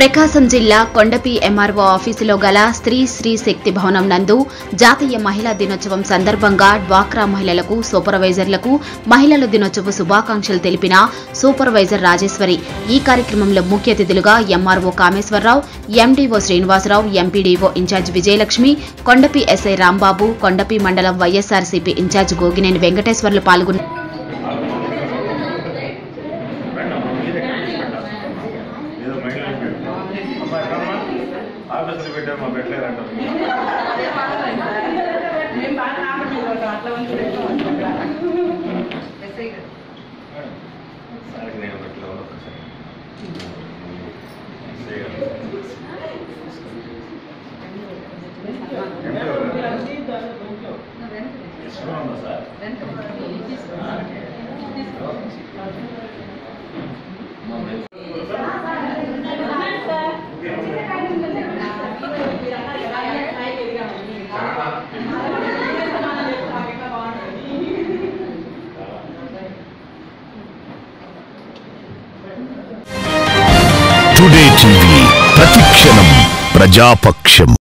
ప్రకాశం జిల్లా కొండపి ఎంఆర్ఓ ఆఫీసులో గల స్త్రీ శ్రీ శక్తి భవనం నందు జాతీయ మహిళా దినోత్సవం సందర్భంగా డ్వాక్రా మహిళలకు సూపర్వైజర్లకు మహిళల దినోత్సవ శుభాకాంక్షలు తెలిపిన సూపర్వైజర్ రాజేశ్వరి ఈ కార్యక్రమంలో ముఖ్య అతిథులుగా MRO Kameswararao MDO Srinivasarao MPDO incharge Vijayalakshmi Kondapi SI Rambabu Kondapi మండలం వైఎస్ఆర్సీపీ ఇన్ఛార్జ్ గోగినేని వెంకటేశ్వర్లు పాల్గొన్నారు ఏదో మైండ్ అమ్మాయి రమ్మా ఆఫీసులు పెట్టామా పెట్టలేదంట మేము బాగా కాపాడుకుంటాం అట్లా ఉంది సార్కి నేను పెట్టలేదు ఒకసారి సార్ టుడే టీవీ ప్రతిక్షణం ప్రజాపక్షం